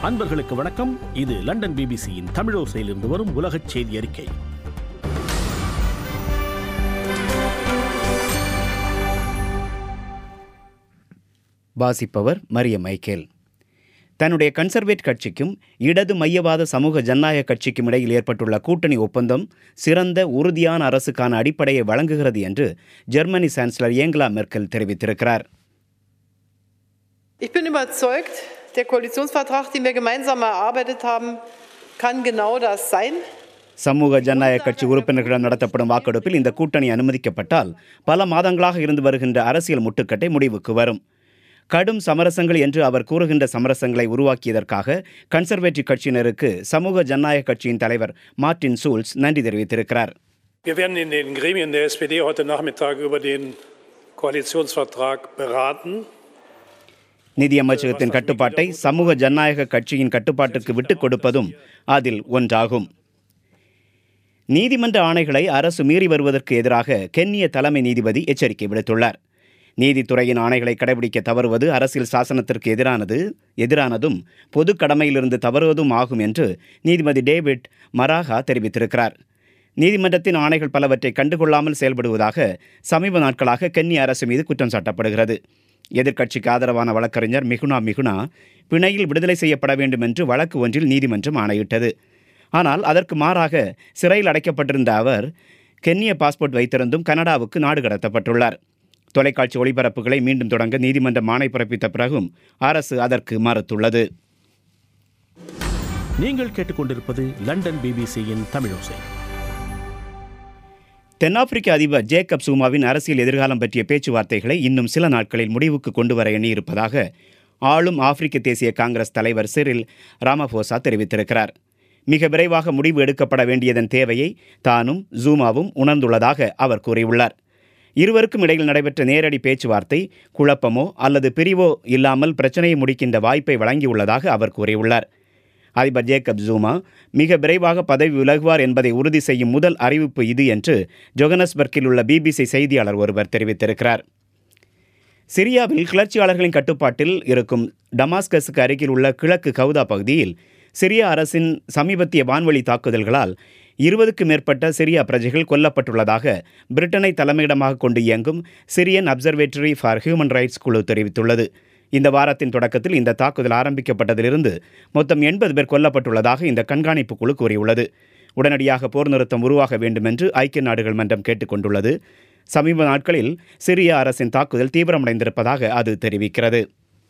அன்பர்களுக்கு வணக்கம் இது லண்டன் பிபிசியின் தமிழோசையிலிருந்து வரும் உலகச் செய்தி அறிக்கை வாசிப்பவர் மரிய மைக்கேல் தன்னுடைய கன்சர்வேட் கட்சிக்கும் இடது மையவாத சமூக ஜனநாயக கட்சிக்கும் இடையில் ஏற்பட்டுள்ள கூட்டணி ஒப்பந்தம் சிறந்த உறுதியான அரசுக்கான அடிப்படையை வழங்குகிறது என்று ஜெர்மனி சான்சலர் ஏங்கலா மெர்க்கல் தெரிவித்திருக்கிறார் Ich bin überzeugt, der Koalitionsvertrag, den wir gemeinsam erarbeitet haben, kann genau das sein. சமூக ஜனநாயக கட்சி உறுப்பினர்களிடம் நடத்தப்படும் வாக்கெடுப்பில் இந்த கூட்டணி அனுமதிக்கப்பட்டால் பல மாதங்களாக இருந்து வருகின்ற அரசியல் முட்டுக்கட்டை முடிவுக்கு வரும் கடும் சமரசங்கள் என்று அவர் கூறுகின்ற சமரசங்களை உருவாக்கியதற்காக கன்சர்வேட்டிவ் கட்சியினருக்கு சமூக ஜனநாயக கட்சியின் தலைவர் மார்ட்டின் சூல்ஸ் நன்றி தெரிவித்திருக்கிறார் Wir werden in den Gremien der SPD heute Nachmittag über den Koalitionsvertrag beraten. நிதியமைச்சகத்தின் கட்டுப்பாட்டை சமூக ஜனநாயக கட்சியின் கட்டுப்பாட்டுக்கு விட்டுக் கொடுப்பதும் அதில் ஒன்றாகும் நீதிமன்ற ஆணைகளை அரசு மீறி வருவதற்கு எதிராக கென்னிய தலைமை நீதிபதி எச்சரிக்கை விடுத்துள்ளார் நீதித்துறையின் ஆணைகளை கடைபிடிக்க தவறுவது அரசியல் சாசனத்திற்கு எதிரானது எதிரானதும் பொது கடமையிலிருந்து தவறுவதும் ஆகும் என்று நீதிபதி டேவிட் மராகா தெரிவித்திருக்கிறார் நீதிமன்றத்தின் ஆணைகள் பலவற்றை கண்டுகொள்ளாமல் செயல்படுவதாக சமீப நாட்களாக கென்னிய அரசு மீது குற்றம் சாட்டப்படுகிறது எதிர்க்கட்சிக்கு ஆதரவான வழக்கறிஞர் மிகுனா மிகுனா பிணையில் விடுதலை செய்யப்பட வேண்டும் என்று வழக்கு ஒன்றில் நீதிமன்றம் ஆணையிட்டது ஆனால் அதற்கு மாறாக சிறையில் அடைக்கப்பட்டிருந்த அவர் கென்னிய பாஸ்போர்ட் வைத்திருந்தும் கனடாவுக்கு நாடு கடத்தப்பட்டுள்ளார் தொலைக்காட்சி ஒளிபரப்புகளை மீண்டும் தொடங்க நீதிமன்றம் ஆணை பிறப்பித்த பிறகும் அரசு அதற்கு மறுத்துள்ளது நீங்கள் கேட்டுக்கொண்டிருப்பது லண்டன் பிபிசியின் தமிழோசை தென்னாப்பிரிக்க அதிபர் ஜேக்கப் சூமாவின் அரசியல் எதிர்காலம் பற்றிய பேச்சுவார்த்தைகளை இன்னும் சில நாட்களில் முடிவுக்கு கொண்டு வர எண்ணியிருப்பதாக ஆளும் ஆப்பிரிக்க தேசிய காங்கிரஸ் தலைவர் சிரில் ராமபோசா தெரிவித்திருக்கிறார் மிக விரைவாக முடிவு எடுக்கப்பட வேண்டியதன் தேவையை தானும் ஜூமாவும் உணர்ந்துள்ளதாக அவர் கூறியுள்ளார் இருவருக்கும் இடையில் நடைபெற்ற நேரடி பேச்சுவார்த்தை குழப்பமோ அல்லது பிரிவோ இல்லாமல் பிரச்சனையை முடிக்கின்ற வாய்ப்பை வழங்கியுள்ளதாக அவர் கூறியுள்ளார் அதிபர் ஜேக்கப் ஜூமா மிக விரைவாக பதவி விலகுவார் என்பதை உறுதி செய்யும் முதல் அறிவிப்பு இது என்று ஜொகனஸ்பர்க்கில் உள்ள பிபிசி செய்தியாளர் ஒருவர் தெரிவித்திருக்கிறார் சிரியாவில் கிளர்ச்சியாளர்களின் கட்டுப்பாட்டில் இருக்கும் டமாஸ்கஸுக்கு அருகில் உள்ள கிழக்கு கவுதா பகுதியில் சிரியா அரசின் சமீபத்திய வான்வழி தாக்குதல்களால் இருபதுக்கு மேற்பட்ட சிரியா பிரஜைகள் கொல்லப்பட்டுள்ளதாக பிரிட்டனை தலைமையிடமாக கொண்டு இயங்கும் Syrian observatory for human rights குழு தெரிவித்துள்ளது இந்த வாரத்தின் தொடக்கத்தில் இந்த தாக்குதல் ஆரம்பிக்கப்பட்டதிலிருந்து மொத்தம் எண்பது பேர் கொல்லப்பட்டுள்ளதாக இந்த கண்காணிப்பு குழு கூறியுள்ளது உடனடியாக போர் நிறுத்தம் உருவாக வேண்டும் என்று ஐக்கிய நாடுகள் மன்றம் கேட்டுக்கொண்டுள்ளது சமீப நாட்களில் சிரிய அரசின் தாக்குதல் தீவிரமடைந்திருப்பதாக அது தெரிவிக்கிறது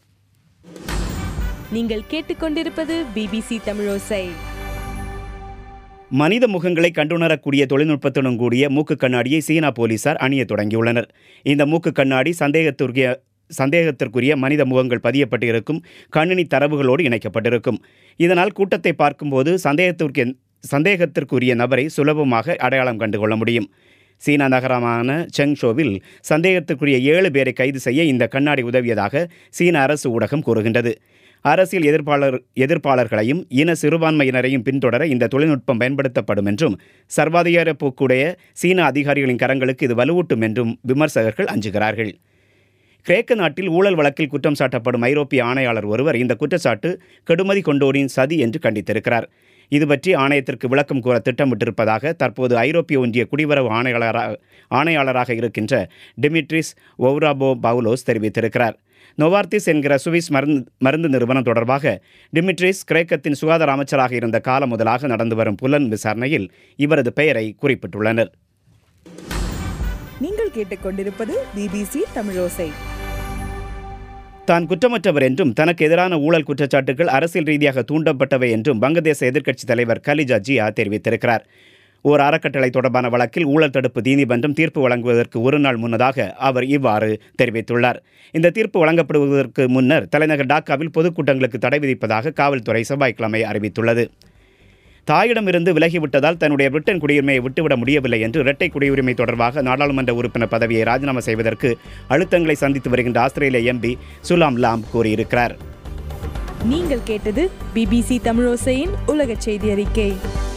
நீங்கள் கேட்டுக்கொண்டிருப்பது பிபிசி தமிழோசை மனித முகங்களை கண்டுணரக்கூடிய தொழில்நுட்பத்துடன் கூடிய மூக்கு கண்ணாடியை சீனா போலீசார் அணிய தொடங்கியுள்ளனர் இந்த மூக்கு கண்ணாடி சந்தேகத்திற்குரிய சந்தேகத்திற்குரிய மனித முகங்கள் பதியப்பட்டு இருக்கும் கணினி தரவுகளோடு இணைக்கப்பட்டிருக்கும் இதனால் கூட்டத்தை பார்க்கும்போது சந்தேகத்திற்கு சந்தேகத்திற்குரிய நபரை சுலபமாக அடையாளம் கண்டுகொள்ள முடியும் சீனா நகரமான செங்ஷோவில் சந்தேகத்திற்குரிய ஏழு பேரை கைது செய்ய இந்த கண்ணாடி உதவியதாக சீன அரசு ஊடகம் கூறுகின்றது அரசியல் எதிர்ப்பாளர் எதிர்ப்பாளர்களையும் இன சிறுபான்மையினரையும் பின்தொடர இந்த தொழில்நுட்பம் பயன்படுத்தப்படும் என்றும் சர்வாதிகார போக்குடைய சீன அதிகாரிகளின் கரங்களுக்கு இது வலுவூட்டும் என்றும் விமர்சகர்கள் அஞ்சுகிறார்கள் கிரேக்க நாட்டில் ஊழல் வழக்கில் குற்றம் சாட்டப்படும் ஐரோப்பிய ஆணையாளர் ஒருவர் இந்த குற்றச்சாட்டு கெடுமதி கொண்டோரின் சதி என்று கண்டித்திருக்கிறார் இது பற்றி ஆணையத்திற்கு விளக்கம் கூற திட்டமிட்டிருப்பதாக தற்போது ஐரோப்பிய ஒன்றிய குடிவரவு ஆணையாளராக ஆணையாளராக இருக்கின்ற டிமிட்ரிஸ் ஒவ்ராபோ பவுலோஸ் தெரிவித்திருக்கிறார் நோவார்த்திஸ் என்கிற சுவிஸ் மருந்து மருந்து நிறுவனம் தொடர்பாக டிமிட்ரிஸ் கிரேக்கத்தின் சுகாதார அமைச்சராக இருந்த காலம் முதலாக நடந்து வரும் புலன் விசாரணையில் இவரது பெயரை குறிப்பிட்டுள்ளனர் நீங்கள் கேட்டுக்கொண்டிருப்பது பிபிசி தமிழோசை தான் குற்றமற்றவர் என்றும் தனக்கு எதிரான ஊழல் குற்றச்சாட்டுகள் அரசியல் ரீதியாக தூண்டப்பட்டவை என்றும் வங்கதேச எதிர்க்கட்சித் தலைவர் கலிஜா ஜியா தெரிவித்திருக்கிறார் ஓர் அறக்கட்டளை தொடர்பான வழக்கில் ஊழல் தடுப்பு நீதிமன்றம் தீர்ப்பு வழங்குவதற்கு ஒரு நாள் முன்னதாக அவர் இவ்வாறு தெரிவித்துள்ளார் இந்த தீர்ப்பு வழங்கப்படுவதற்கு முன்னர் தலைநகர் டாக்காவில் பொதுக்கூட்டங்களுக்கு தடை விதிப்பதாக காவல்துறை செவ்வாய்க்கிழமை அறிவித்துள்ளது தாயிடமிருந்து விலகிவிட்டதால் தன்னுடைய பிரிட்டன் குடியுரிமையை விட்டுவிட முடியவில்லை என்று இரட்டை குடியுரிமை தொடர்பாக நாடாளுமன்ற உறுப்பினர் பதவியை ராஜினாமா செய்வதற்கு அழுத்தங்களை சந்தித்து வருகின்ற ஆஸ்திரேலிய எம்பி சுலாம் லாம் கூறியிருக்கிறார் நீங்கள் கேட்டது பிபிசி தமிழோசையின் உலக செய்தி அறிக்கை